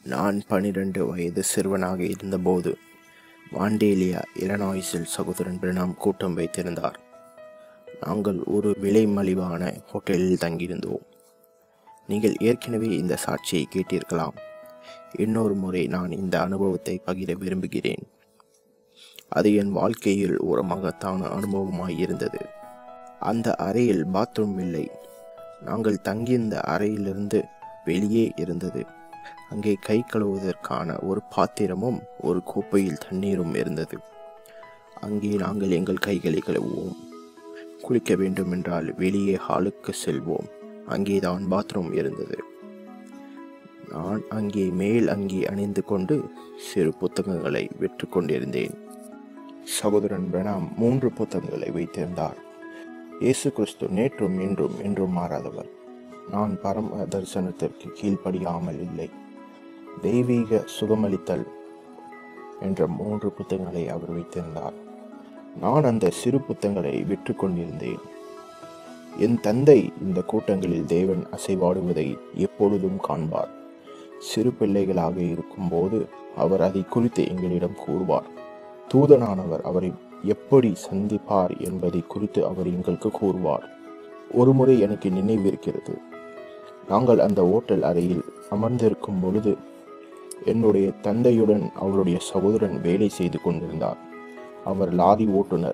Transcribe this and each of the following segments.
நான் பனிரெண்டு வயது சிறுவனாக இருந்தபோது வாண்டேலியா இலனாய்ஸில் சகோதரன் பிரணாம் கூட்டம் வைத்திருந்தார் நாங்கள் ஒரு விலை மலிவான ஹோட்டலில் தங்கியிருந்தோம் நீங்கள் ஏற்கனவே இந்த சாட்சியை கேட்டிருக்கலாம் இன்னொரு முறை நான் இந்த அனுபவத்தை பகிர விரும்புகிறேன் அது என் வாழ்க்கையில் ஒரு மகத்தான அனுபவமாய் இருந்தது அந்த அறையில் பாத்ரூம் இல்லை நாங்கள் தங்கியிருந்த அறையிலிருந்து வெளியே இருந்தது அங்கே கை கழுவுவதற்கான ஒரு பாத்திரமும் ஒரு கோப்பையில் தண்ணீரும் இருந்தது அங்கே நாங்கள் எங்கள் கைகளை கழுவுவோம் குளிக்க வேண்டுமென்றால் வெளியே ஹாலுக்கு செல்வோம் அங்கேதான் பாத்ரூம் இருந்தது நான் அங்கே மேல் அங்கி அணிந்து கொண்டு சிறு புத்தகங்களை விற்று கொண்டிருந்தேன் சகோதரன் பிரணாம் மூன்று புத்தகங்களை வைத்திருந்தார் இயேசு கிறிஸ்து நேற்றும் இன்றும் என்றும் மாறாதவர் நான் பரம தரிசனத்திற்கு கீழ்ப்படியாமல் இல்லை தெய்வீக சுகமளித்தல் என்ற மூன்று புத்தகங்களை அவர் வைத்திருந்தார் நான் அந்த சிறு புத்தகங்களை விற்று கொண்டிருந்தேன் என் தந்தை இந்த கூட்டங்களில் தேவன் அசைவாடுவதை எப்பொழுதும் காண்பார் சிறு பிள்ளைகளாக இருக்கும்போது அவர் அதை குறித்து எங்களிடம் கூறுவார் தூதனானவர் அவரை எப்படி சந்திப்பார் என்பதை குறித்து அவர் எங்களுக்கு கூறுவார் ஒருமுறை எனக்கு நினைவிருக்கிறது நாங்கள் அந்த ஓட்டல் அறையில் அமர்ந்திருக்கும் பொழுது என்னுடைய தந்தையுடன் அவருடைய சகோதரன் வேலை செய்து கொண்டிருந்தார் அவர் லாரி ஓட்டுநர்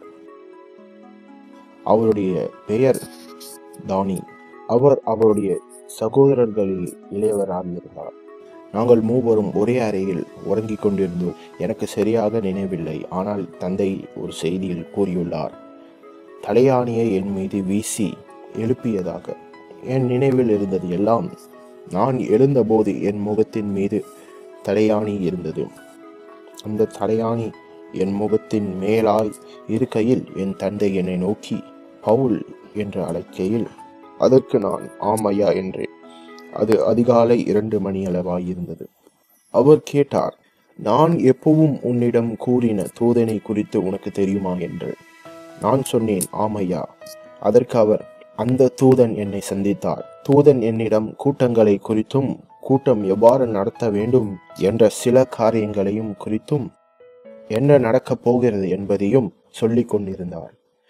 அவருடைய பெயர் தானி அவர் அவருடைய சகோதரர்களில் இளையவராக இருந்தார் நாங்கள் மூவரும் ஒரே அறையில் உறங்கிக் கொண்டிருந்தோம் எனக்கு சரியாக நினைவில்லை ஆனால் தந்தை ஒரு செய்தியில் கூறியுள்ளார் தலையாணியை என் மீது வீசி எழுப்பியதாக என் நினைவில் இருந்தது எல்லாம் நான் எழுந்தபோது என் முகத்தின் மீது தலையாணி இருந்தது அந்த தலையாணி என் முகத்தின் மேலாய் இருக்கையில் என் தந்தை என்னை நோக்கி பவுல் என்று அழைக்கையில் அதற்கு நான் ஆமையா என்றேன் அது அதிகாலை இரண்டு மணி அளவாயிருந்தது அவர் கேட்டார் நான் எப்பவும் உன்னிடம் கூறின தூதனை குறித்து உனக்கு தெரியுமா என்று நான் சொன்னேன் ஆமையா அதற்கு அவர் அந்த தூதன் என்னை சந்தித்தார் தூதன் என்னிடம் கூட்டங்களை குறித்தும் கூட்டம் எவ்வாறு நடத்த வேண்டும் என்ற சில காரியங்களையும் குறித்தும் என்ன நடக்கப் போகிறது என்பதையும் சொல்லிக் கொண்டிருந்தார்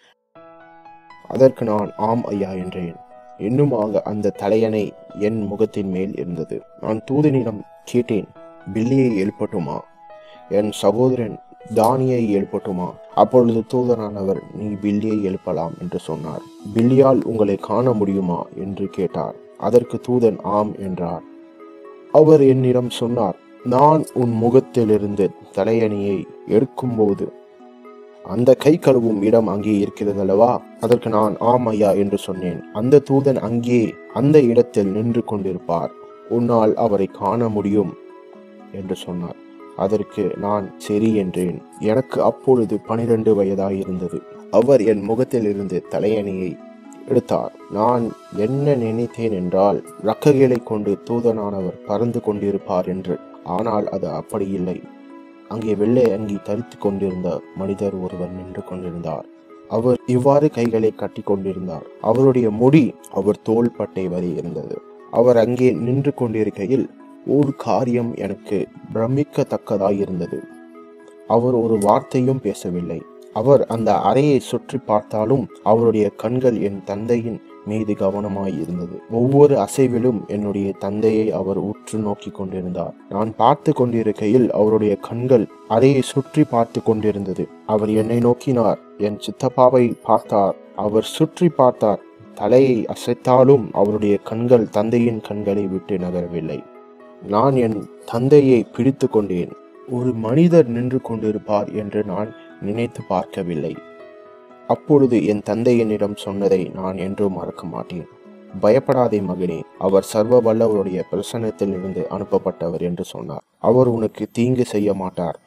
அதற்கு நான் ஆம் ஐயா என்றேன் இன்னுமாக அந்த தலையணை என் முகத்தின் மேல் இருந்தது நான் தூதனிடம் கேட்டேன் பில்லியை எழுப்பட்டுமா என் சகோதரன் தானியை எழுப்பட்டுமா அப்பொழுது தூதனானவர் நீ பில்லியை எழுப்பலாம் என்று சொன்னார் பில்லியால் உங்களை காண முடியுமா என்று கேட்டார் அதற்கு தூதன் ஆம் என்றார் அவர் என்னிடம் சொன்னார் நான் உன் முகத்திலிருந்து தலையணியை எடுக்கும்போது அந்த கை கழுவும் இடம் அங்கே இருக்கிறது அல்லவா அதற்கு நான் ஆம் ஐயா என்று சொன்னேன் அந்த தூதன் அங்கே அந்த இடத்தில் நின்று கொண்டிருப்பார் உன்னால் அவரை காண முடியும் என்று சொன்னார் அதற்கு நான் சரி என்றேன் எனக்கு அப்பொழுது பனிரெண்டு வயதாயிருந்தது அவர் என் முகத்தில் இருந்து தலையணியை எடுத்தார் நான் என்ன நினைத்தேன் என்றால் ரக்கைகளை கொண்டு தூதனானவர் பறந்து கொண்டிருப்பார் என்று ஆனால் அது அப்படி இல்லை அங்கே வெள்ளை அங்கி தரித்து கொண்டிருந்த மனிதர் ஒருவர் நின்று கொண்டிருந்தார் அவர் இவ்வாறு கைகளை கட்டி கொண்டிருந்தார் அவருடைய முடி அவர் தோள்பட்டை வரை இருந்தது அவர் அங்கே நின்று கொண்டிருக்கையில் ஒரு காரியம் எனக்கு பிரமிக்கத்தக்கதாய் இருந்தது அவர் ஒரு வார்த்தையும் பேசவில்லை அவர் அந்த அறையை சுற்றி பார்த்தாலும் அவருடைய கண்கள் என் தந்தையின் மீது கவனமாய் இருந்தது ஒவ்வொரு அசைவிலும் என்னுடைய தந்தையை அவர் உற்று நோக்கி கொண்டிருந்தார் நான் பார்த்து கொண்டிருக்கையில் அவருடைய கண்கள் அறையை சுற்றி பார்த்து கொண்டிருந்தது அவர் என்னை நோக்கினார் என் சித்தப்பாவை பார்த்தார் அவர் சுற்றி பார்த்தார் தலையை அசைத்தாலும் அவருடைய கண்கள் தந்தையின் கண்களை விட்டு நகரவில்லை நான் என் தந்தையை பிடித்து கொண்டேன் ஒரு மனிதர் நின்று கொண்டிருப்பார் என்று நான் நினைத்து பார்க்கவில்லை அப்பொழுது என் தந்தை என்னிடம் சொன்னதை நான் என்றும் மறக்க மாட்டேன் பயப்படாதே மகனே அவர் சர்வ வல்லவருடைய பிரசன்னத்தில் இருந்து அனுப்பப்பட்டவர் என்று சொன்னார் அவர் உனக்கு தீங்கு செய்ய மாட்டார்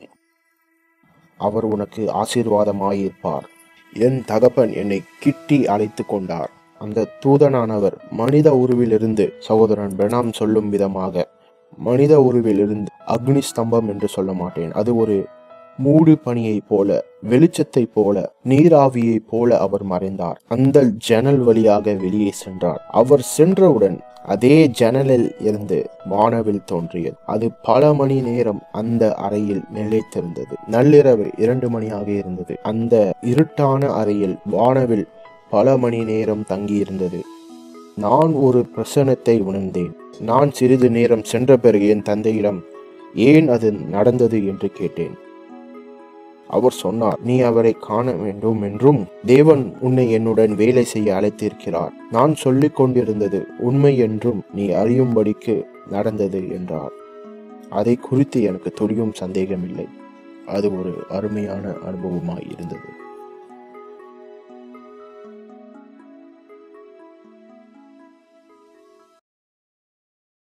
அவர் உனக்கு ஆசீர்வாதமாயிருப்பார் என் தகப்பன் என்னை கிட்டி அழைத்து கொண்டார் அந்த தூதனானவர் மனித உருவிலிருந்து சகோதரன் பிரணாம் சொல்லும் விதமாக மனித உருவிலிருந்து அக்னி ஸ்தம்பம் என்று சொல்ல மாட்டேன் அது ஒரு மூடு பனியைப் போல வெளிச்சத்தைப் போல நீராவியைப் போல அவர் மறைந்தார் அந்த ஜன்னல் வழியாக வெளியே சென்றார் அவர் சென்றவுடன் அதே ஜன்னலில் இருந்து வானவில் தோன்றியது அது பல மணி நேரம் அந்த அறையில் நிலைத்திருந்தது நள்ளிரவு இரண்டு மணியாக இருந்தது அந்த இருட்டான அறையில் வானவில் பல மணி நேரம் தங்கியிருந்தது நான் ஒரு பிரசனத்தை உணர்ந்தேன் நான் சிறிது நேரம் சென்ற பிறகு என் தந்தையிடம் ஏன் அது நடந்தது என்று கேட்டேன் அவர் சொன்னார் நீ அவரை காண வேண்டும் என்றும் தேவன் உன்னை என்னுடன் வேலை செய்ய அழைத்திருக்கிறார் நான் சொல்லிக் கொண்டிருந்தது உண்மை என்றும் நீ அறியும்படிக்கு நடந்தது என்றார் அதை குறித்து எனக்கு துளியும் சந்தேகமில்லை அது ஒரு அருமையான அனுபவமாய் இருந்தது